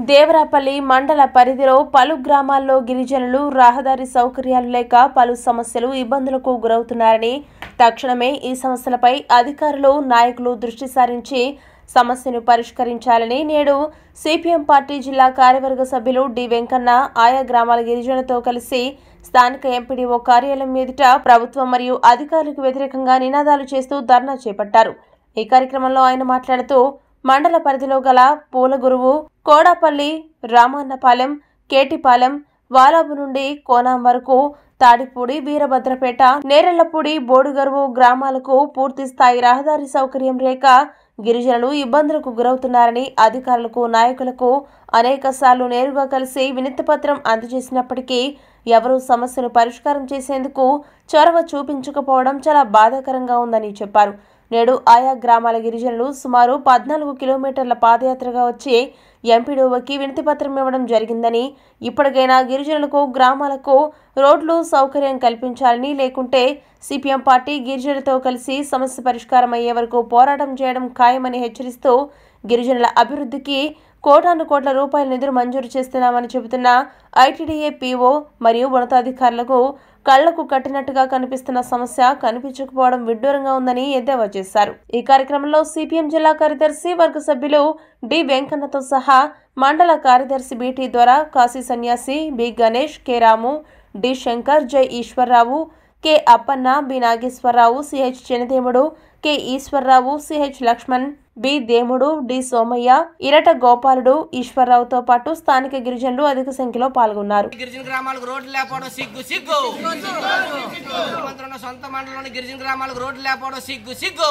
దేవరాపల్లి మండల పరిధిలో పలు గ్రామాల్లో గిరిజనులు రహదారి సౌకర్యాలు లేక పలు సమస్యలు ఇబ్బందులకు గురవుతున్నారని తక్షణమే ఈ సమస్యలపై అధికారులు నాయకులు దృష్టి సారించి సమస్యను పరిష్కరించాలని నేడు సిపిఎం పార్టీ జిల్లా కార్యవర్గ సభ్యులు డి వెంకన్న ఆయా గ్రామాల గిరిజనులతో కలిసి స్థానిక ఎంపీడీఓ కార్యాలయం ఎదుట ప్రభుత్వం మరియు అధికారులకు వ్యతిరేకంగా నినాదాలు చేస్తూ ధర్నా చేపట్టారు ఈ కార్యక్రమంలో ఆయన మాట్లాడుతూ మండల పరిధిలో గల పూలగురువు కోడాపల్లి రామన్నపాలెం కేటిపాలెం వాలాబు నుండి కోనాం వరకు తాడిపూడి వీరభద్రపేట నేరెళ్లపూడి బోడుగరువు గ్రామాలకు పూర్తి స్థాయి రహదారి సౌకర్యం లేక గిరిజనులు ఇబ్బందులకు గురవుతున్నారని అధికారులకు నాయకులకు అనేక సార్లు నేరుగా కలిసి వినతిపత్రం అందజేసినప్పటికీ ఎవరూ సమస్యను పరిష్కారం చేసేందుకు చొరవ చూపించకపోవడం చాలా బాధాకరంగా ఉందని చెప్పారు నేడు ఆయా గ్రామాల గిరిజనులు సుమారు పద్నాలుగు కిలోమీటర్ల పాదయాత్రగా వచ్చి ఎంపీడీఓకి వినతిపత్రం ఇవ్వడం జరిగిందని ఇప్పటికైనా గిరిజనులకు గ్రామాలకు రోడ్లు సౌకర్యం కల్పించాలని లేకుంటే సిపిఎం పార్టీ గిరిజనులతో కలిసి సమస్య పరిష్కారం అయ్యే వరకు పోరాటం చేయడం ఖాయమని హెచ్చరిస్తూ గిరిజనుల అభివృద్ధికి కోటాను కోట్ల రూపాయల నిధులు మంజూరు చేస్తున్నామని చెబుతున్న ఐటీడీఏ పీఓ మరియు ఉన్నతాధికారులకు కళ్లకు కట్టినట్టుగా కనిపిస్తున్న సమస్య కనిపించకపోవడం విడ్డూరంగా ఉందని ఎద్దేవా చేశారు ఈ కార్యక్రమంలో సిపిఎం జిల్లా కార్యదర్శి వర్గ సభ్యులు డి వెంకన్నతో సహా మండల కార్యదర్శి బీటీ ద్వారా Kashi Sanyasi B Ganesh K Ramu D Shankar J Eswararao K Appanna B Nageswararao CH Chenademudu K Eswararao CH Lakshman B Demudu D Somaiah ఇరట గోపాలుడు ఈశ్వరరావుతో పాటు స్థానిక గిరిజనులు అధిక సంఖ్యలో పాల్గొన్నారు గిరిజన గ్రామాలకు రోడ్లు లేకపోవడం సిగ్గు సిగ్గు ముఖ్యమంత్రి ఉన్న సొంత మండలంలోని గిరిజన గ్రామాలకు రోడ్లు లేకపోవడం సిగ్గు సిగ్గు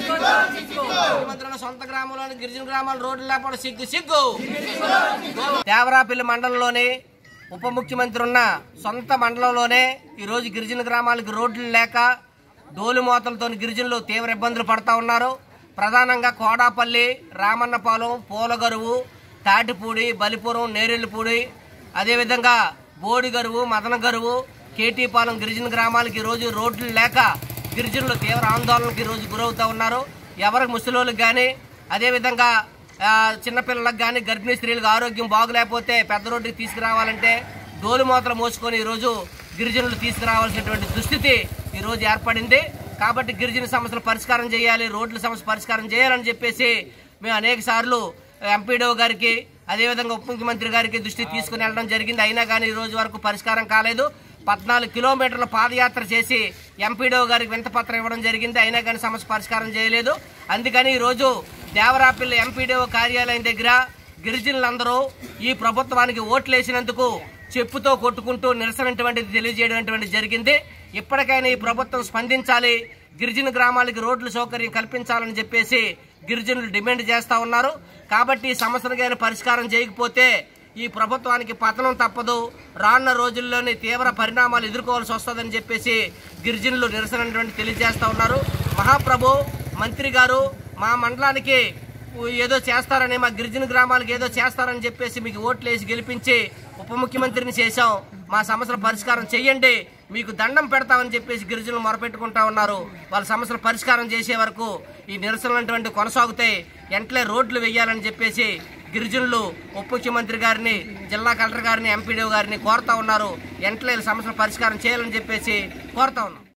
ముఖ్యమంత్రి ఉన్న సొంత గ్రామంలోని గిరిజన గ్రామాల రోడ్లు లేకపోవడం సిగ్గు సిగ్గు దేవరాపల్లి మండలంలోని ఉప ముఖ్యమంత్రి ఉన్న సొంత మండలంలోనే ఈ రోజు గిరిజన గ్రామాలకు రోడ్లు లేక డోలుమోతలతో గిరిజనులు తీవ్ర ఇబ్బందులు పడతా ఉన్నారు ప్రధానంగా కోడాపల్లి రామన్నపాలెం పూలగరువు తాటిపూడి బలిపురం నేరెళ్ళపూడి అదేవిధంగా బోడిగరువు మదనగరువు కేటీపాలెం గిరిజన గ్రామాలకి ఈ రోజు రోడ్లు లేక గిరిజనులు తీవ్ర ఆందోళనకి ఈ రోజు గురవుతా ఉన్నారు ఎవరికి ముసలోళ్ళకి కానీ అదేవిధంగా ఆ, చిన్నపిల్లలకు కానీ గర్భిణీ స్త్రీలకు ఆరోగ్యం బాగులేకపోతే పెద్ద రోడ్డుకి తీసుకురావాలంటే డోలు మూతలు మోసుకొని ఈరోజు గిరిజనులు తీసుకురావాల్సినటువంటి దుస్థితి ఈరోజు ఏర్పడింది కాబట్టి గిరిజన సమస్యలు పరిష్కారం చేయాలి రోడ్ల సమస్య పరిష్కారం చేయాలని చెప్పేసి మేము అనేక సార్లు ఎంపీడీఓ గారికి అదేవిధంగా ఉప ముఖ్యమంత్రి గారికి దృష్టి తీసుకుని వెళ్ళడం జరిగింది అయినా కానీ ఈ రోజు వరకు పరిష్కారం కాలేదు పద్నాలుగు కిలోమీటర్ల పాదయాత్ర చేసి ఎంపీడీఓ గారికి వింతపత్రం ఇవ్వడం జరిగింది అయినా కానీ సమస్య పరిష్కారం చేయలేదు అందుకని ఈ రోజు దేవరాపల్లి ఎంపీడీఓ కార్యాలయం దగ్గర గిరిజనులందరూ ఈ ప్రభుత్వానికి ఓట్లేసినందుకు చెప్పుతో కొట్టుకుంటూ నిరసనటువంటిది తెలియజేయడం జరిగింది ఇప్పటికైనా ఈ ప్రభుత్వం స్పందించాలి గిరిజన గ్రామాలకి రోడ్ల సౌకర్యం కల్పించాలని చెప్పేసి గిరిజనులు డిమాండ్ చేస్తా ఉన్నారు కాబట్టి ఈ సమస్యలకైనా పరిష్కారం చేయకపోతే ఈ ప్రభుత్వానికి పతనం తప్పదు రానున్న రోజుల్లోని తీవ్ర పరిణామాలు ఎదుర్కోవాల్సి వస్తుందని చెప్పేసి గిరిజనులు నిరసన తెలియజేస్తా ఉన్నారు మహాప్రభు మంత్రి గారు మా మండలానికి ఏదో చేస్తారని మా గిరిజన గ్రామాలకు ఏదో చేస్తారని చెప్పేసి మీకు ఓట్లు వేసి గెలిపించి ఉప ముఖ్యమంత్రిని చేశాం మా సమస్యల పరిష్కారం చెయ్యండి మీకు దండం పెడతామని చెప్పేసి గిరిజనులు మొరపెట్టుకుంటా ఉన్నారు వాళ్ళ సమస్యల పరిష్కారం చేసే వరకు ఈ నిరసనలు అటువంటి కొనసాగుతాయి వెంటనే రోడ్లు వేయాలని చెప్పేసి గిరిజనులు ఉప ముఖ్యమంత్రి గారిని జిల్లా కలెక్టర్ గారిని ఎంపీడీఓ గారిని కోరుతా ఉన్నారు వెంటనే వీళ్ళ సమస్యల పరిష్కారం చేయాలని చెప్పేసి కోరుతా ఉన్నాం